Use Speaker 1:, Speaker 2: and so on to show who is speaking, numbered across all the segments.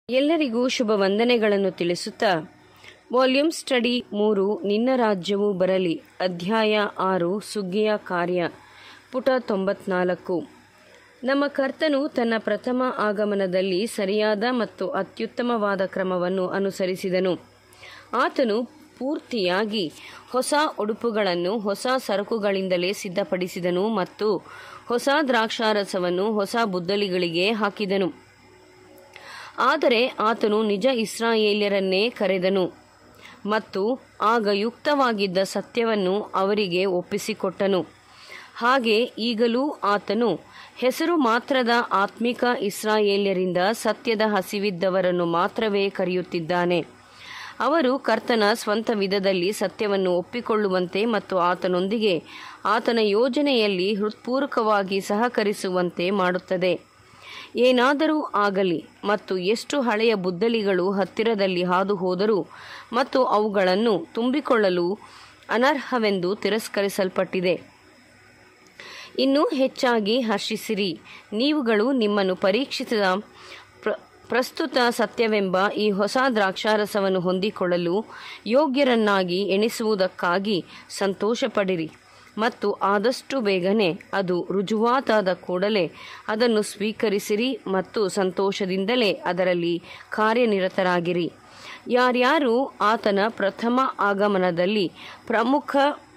Speaker 1: ಎಲ್ಲರಿಗೂ ಶುಭ ವಂದನೆಗಳನ್ನು ತಿಳಿಸುತ್ತಾ volume study ಮೂರು ನಿನ್ನ ರಾಜ್ಯವು ಬರಲಿ ಅಧ್ಯಾಯ ಆರು ಸುಗ್ಗಿಯ ಕಾರ್ಯ ಪುಟ ತೊಂಬತ್ನಾಲ್ಕು ನಮ್ಮ ಕರ್ತನು ತನ್ನ ಪ್ರಥಮ ಆಗಮನದಲ್ಲಿ ಸರಿಯಾದ ಮತ್ತು ಅತ್ಯುತ್ತಮವಾದ ಕ್ರಮವನ್ನು ಅನುಸರಿಸಿದನು ಆತನು ಪೂರ್ತಿಯಾಗಿ ಹೊಸ ಉಡುಪುಗಳನ್ನು ಹೊಸ ಸರಕುಗಳಿಂದಲೇ ಸಿದ್ಧಪಡಿಸಿದನು ಮತ್ತು ಹೊಸ ದ್ರಾಕ್ಷಾರಸವನ್ನು ಹೊಸ ಬುದ್ದಲಿಗಳಿಗೆ ಹಾಕಿದನು ಆದರೆ ಆತನು ನಿಜ ಇಸ್ರಾಯೇಲ್ಯರನ್ನೇ ಕರೆದನು ಮತ್ತು ಆಗ ಯುಕ್ತವಾಗಿದ್ದ ಸತ್ಯವನ್ನು ಅವರಿಗೆ ಒಪ್ಪಿಸಿಕೊಟ್ಟನು ಹಾಗೆ ಈಗಲೂ ಆತನು ಹೆಸರು ಮಾತ್ರದ ಆತ್ಮಿಕ ಇಸ್ರಾಯೇಲ್ಯರಿಂದ ಸತ್ಯದ ಹಸಿವಿದ್ದವರನ್ನು ಮಾತ್ರವೇ ಕರೆಯುತ್ತಿದ್ದಾನೆ ಅವರು ಕರ್ತನ ಸ್ವಂತ ವಿಧದಲ್ಲಿ ಸತ್ಯವನ್ನು ಒಪ್ಪಿಕೊಳ್ಳುವಂತೆ ಮತ್ತು ಆತನೊಂದಿಗೆ ಆತನ ಯೋಜನೆಯಲ್ಲಿ ಹೃತ್ಪೂರ್ವಕವಾಗಿ ಸಹಕರಿಸುವಂತೆ ಮಾಡುತ್ತದೆ ಏನಾದರೂ ಆಗಲಿ ಮತ್ತು ಎಷ್ಟು ಹಳೆಯ ಬುದ್ದಲಿಗಳು ಹತ್ತಿರದಲ್ಲಿ ಹಾದು ಹೋದರೂ ಮತ್ತು ಅವುಗಳನ್ನು ತುಂಬಿಕೊಳ್ಳಲು ಅನರ್ಹವೆಂದು ತಿರಸ್ಕರಿಸಲ್ಪಟ್ಟಿದೆ ಇನ್ನೂ ಹೆಚ್ಚಾಗಿ ಹರ್ಷಿಸಿರಿ ನೀವುಗಳು ನಿಮ್ಮನ್ನು ಪರೀಕ್ಷಿಸಿದ ಪ್ರ ಪ್ರಸ್ತುತ ಸತ್ಯವೆಂಬ ಈ ಹೊಸ ದ್ರಾಕ್ಷಾರಸವನ್ನು ಹೊಂದಿಕೊಳ್ಳಲು ಯೋಗ್ಯರನ್ನಾಗಿ ಎಣಿಸುವುದಕ್ಕಾಗಿ ಸಂತೋಷಪಡಿರಿ ಮತ್ತು ಆದಷ್ಟು ಬೇಗನೆ ಅದು ರುಜುವಾತಾದ ಕೂಡಲೇ ಅದನ್ನು ಸ್ವೀಕರಿಸಿರಿ ಮತ್ತು ಸಂತೋಷದಿಂದಲೇ ಅದರಲ್ಲಿ ಕಾರ್ಯನಿರತರಾಗಿರಿ ಯಾರ್ಯಾರು ಆತನ ಪ್ರಥಮ ಆಗಮನದಲ್ಲಿ ಪ್ರಮುಖ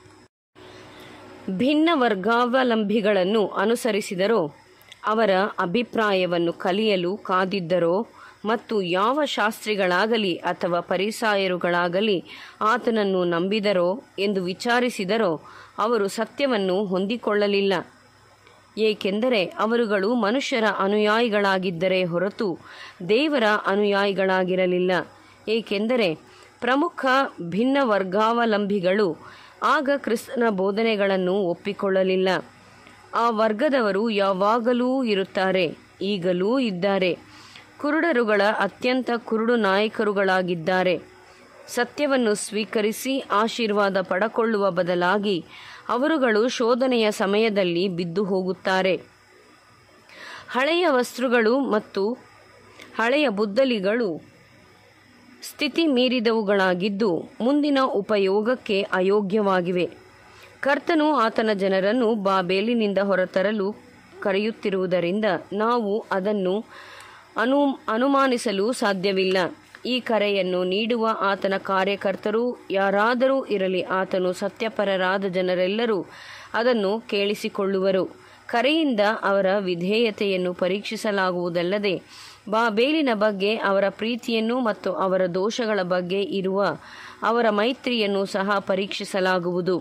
Speaker 1: ಭಿನ್ನ ವರ್ಗಾವಲಂಬಿಗಳನ್ನು ಅನುಸರಿಸಿದರೋ ಅವರ ಅಭಿಪ್ರಾಯವನ್ನು ಕಲಿಯಲು ಕಾದಿದ್ದರೋ ಮತ್ತು ಯಾವ ಶಾಸ್ತ್ರಿಗಳಾಗಲಿ ಅಥವಾ ಪರಿಸಾಯರುಗಳಾಗಲಿ ಆತನನ್ನು ನಂಬಿದರೋ ಎಂದು ವಿಚಾರಿಸಿದರೋ ಅವರು ಸತ್ಯವನ್ನು ಹೊಂದಿಕೊಳ್ಳಲಿಲ್ಲ ಏಕೆಂದರೆ ಅವರುಗಳು ಮನುಷ್ಯರ ಅನುಯಾಯಿಗಳಾಗಿದ್ದರೆ ಹೊರತು ದೇವರ ಅನುಯಾಯಿಗಳಾಗಿರಲಿಲ್ಲ ಏಕೆಂದರೆ ಪ್ರಮುಖ ಭಿನ್ನ ವರ್ಗಾವಲಂಬಿಗಳು ಆಗ ಕ್ರಿಸ್ತನ ಬೋಧನೆಗಳನ್ನು ಒಪ್ಪಿಕೊಳ್ಳಲಿಲ್ಲ ಆ ವರ್ಗದವರು ಯಾವಾಗಲೂ ಇರುತ್ತಾರೆ ಈಗಲೂ ಇದ್ದಾರೆ ಕುರುಡರುಗಳ ಅತ್ಯಂತ ಕುರುಡು ನಾಯಕರುಗಳಾಗಿದ್ದಾರೆ ಸತ್ಯವನ್ನು ಸ್ವೀಕರಿಸಿ ಆಶೀರ್ವಾದ ಪಡಕೊಳ್ಳುವ ಬದಲಾಗಿ ಅವರುಗಳು ಶೋಧನೆಯ ಸಮಯದಲ್ಲಿ ಬಿದ್ದು ಹೋಗುತ್ತಾರೆ ಹಳೆಯ ವಸ್ತ್ರಗಳು ಮತ್ತು ಹಳೆಯ ಬುದ್ದಲಿಗಳು ಸ್ಥಿತಿ ಮೀರಿದವುಗಳಾಗಿದ್ದು ಮುಂದಿನ ಉಪಯೋಗಕ್ಕೆ ಅಯೋಗ್ಯವಾಗಿವೆ ಕರ್ತನು ಆತನ ಜನರನ್ನು ಬಾಬೇಲಿನಿಂದ ಹೊರತರಲು ಕರೆಯುತ್ತಿರುವುದರಿಂದ ನಾವು ಅದನ್ನು ಅನು ಅನುಮಾನಿಸಲು ಸಾಧ್ಯವಿಲ್ಲ ಈ ಕರೆಯನ್ನು ನೀಡುವ ಆತನ ಕಾರ್ಯಕರ್ತರು ಯಾರಾದರೂ ಇರಲಿ ಆತನು ಸತ್ಯಪರರಾದ ಜನರೆಲ್ಲರೂ ಅದನ್ನು ಕೇಳಿಸಿಕೊಳ್ಳುವರು ಕರೆಯಿಂದ ಅವರ ವಿಧೇಯತೆಯನ್ನು ಪರೀಕ್ಷಿಸಲಾಗುವುದಲ್ಲದೆ ಬಾಬೇಲಿನ ಬಗ್ಗೆ ಅವರ ಪ್ರೀತಿಯನ್ನು ಮತ್ತು ಅವರ ದೋಷಗಳ ಬಗ್ಗೆ ಇರುವ ಅವರ ಮೈತ್ರಿಯನ್ನು ಸಹ ಪರೀಕ್ಷಿಸಲಾಗುವುದು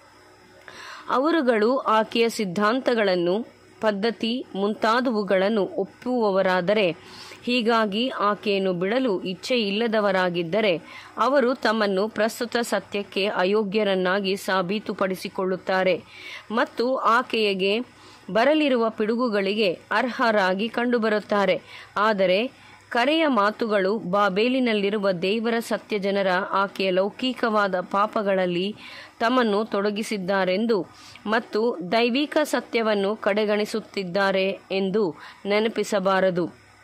Speaker 1: ಅವರುಗಳು ಆಕೆಯ ಸಿದ್ಧಾಂತಗಳನ್ನು ಪದ್ಧತಿ ಮುಂತಾದವುಗಳನ್ನು ಒಪ್ಪುವವರಾದರೆ ಹೀಗಾಗಿ ಆಕೆಯನ್ನು ಬಿಡಲು ಇಚ್ಛೆ ಇಲ್ಲದವರಾಗಿದ್ದರೆ ಅವರು ತಮ್ಮನ್ನು ಪ್ರಸ್ತುತ ಸತ್ಯಕ್ಕೆ ಅಯೋಗ್ಯರನ್ನಾಗಿ ಸಾಬೀತುಪಡಿಸಿಕೊಳ್ಳುತ್ತಾರೆ ಮತ್ತು ಆಕೆಯಗೆ ಬರಲಿರುವ ಪಿಡುಗುಗಳಿಗೆ ಅರ್ಹರಾಗಿ ಕಂಡುಬರುತ್ತಾರೆ ಆದರೆ ಕರೆಯ ಮಾತುಗಳು ಬಾಬೇಲಿನಲ್ಲಿರುವ ದೇವರ ಸತ್ಯ ಜನರ ಆಕೆಯ ಲೌಕಿಕವಾದ ಪಾಪಗಳಲ್ಲಿ ತಮ್ಮನ್ನು ತೊಡಗಿಸಿದ್ದಾರೆಂದು ಮತ್ತು ದೈವಿಕ ಸತ್ಯವನ್ನು ಕಡೆಗಣಿಸುತ್ತಿದ್ದಾರೆ ಎಂದು ನೆನಪಿಸಬಾರದು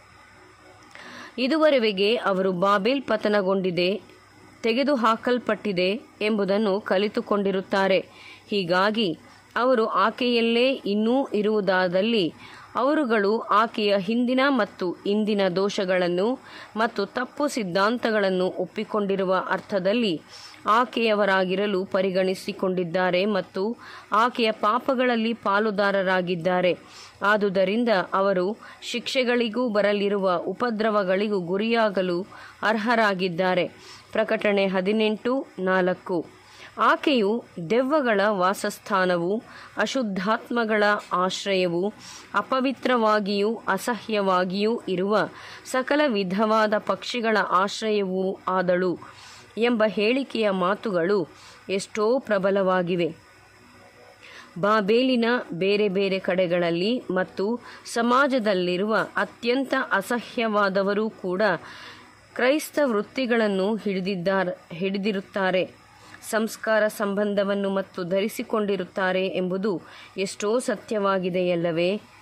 Speaker 1: ಇದುವರೆಗೆ ಅವರು ಬಾಬೇಲ್ ಪತನಗೊಂಡಿದೆ ತೆಗೆದುಹಾಕಲ್ಪಟ್ಟಿದೆ ಎಂಬುದನ್ನು ಕಲಿತುಕೊಂಡಿರುತ್ತಾರೆ ಹೀಗಾಗಿ ಅವರು ಆಕೆಯಲ್ಲೇ ಇನ್ನೂ ಇರುವುದಾದಲ್ಲಿ ಅವರುಗಳು ಆಕೆಯ ಹಿಂದಿನ ಮತ್ತು ಇಂದಿನ ದೋಷಗಳನ್ನು ಮತ್ತು ತಪ್ಪು ಸಿದ್ಧಾಂತಗಳನ್ನು ಒಪ್ಪಿಕೊಂಡಿರುವ ಅರ್ಥದಲ್ಲಿ ಆಕೆಯವರಾಗಿರಲು ಪರಿಗಣಿಸಿಕೊಂಡಿದ್ದಾರೆ ಮತ್ತು ಆಕೆಯ ಪಾಪಗಳಲ್ಲಿ ಪಾಲುದಾರರಾಗಿದ್ದಾರೆ ಆದುದರಿಂದ ಅವರು ಶಿಕ್ಷೆಗಳಿಗೂ ಬರಲಿರುವ ಉಪದ್ರವಗಳಿಗೂ ಗುರಿಯಾಗಲು ಅರ್ಹರಾಗಿದ್ದಾರೆ ಪ್ರಕಟಣೆ ಹದಿನೆಂಟು ನಾಲ್ಕು ಆಕೆಯು ದೆವ್ವಗಳ ವಾಸಸ್ಥಾನವು ಅಶುದ್ಧಾತ್ಮಗಳ ಆಶ್ರಯವು ಅಪವಿತ್ರವಾಗಿಯೂ ಅಸಹ್ಯವಾಗಿಯೂ ಇರುವ ಸಕಲ ವಿಧವಾದ ಪಕ್ಷಿಗಳ ಆಶ್ರಯವೂ ಆದಳು ಎಂಬ ಹೇಳಿಕೆಯ ಮಾತುಗಳು ಎಷ್ಟೋ ಪ್ರಬಲವಾಗಿವೆ ಬಾಬೇಲಿನ ಬೇರೆ ಬೇರೆ ಕಡೆಗಳಲ್ಲಿ ಮತ್ತು ಸಮಾಜದಲ್ಲಿರುವ ಅತ್ಯಂತ ಅಸಹ್ಯವಾದವರೂ ಕೂಡ ಕ್ರೈಸ್ತ ವೃತ್ತಿಗಳನ್ನು ಹಿಡಿದಿದ್ದಾರೆ ಹಿಡಿದಿರುತ್ತಾರೆ ಸಂಸ್ಕಾರ ಸಂಬಂಧವನ್ನು ಮತ್ತು ಧರಿಸಿಕೊಂಡಿರುತ್ತಾರೆ ಎಂಬುದು ಎಷ್ಟೋ ಸತ್ಯವಾಗಿದೆಯಲ್ಲವೇ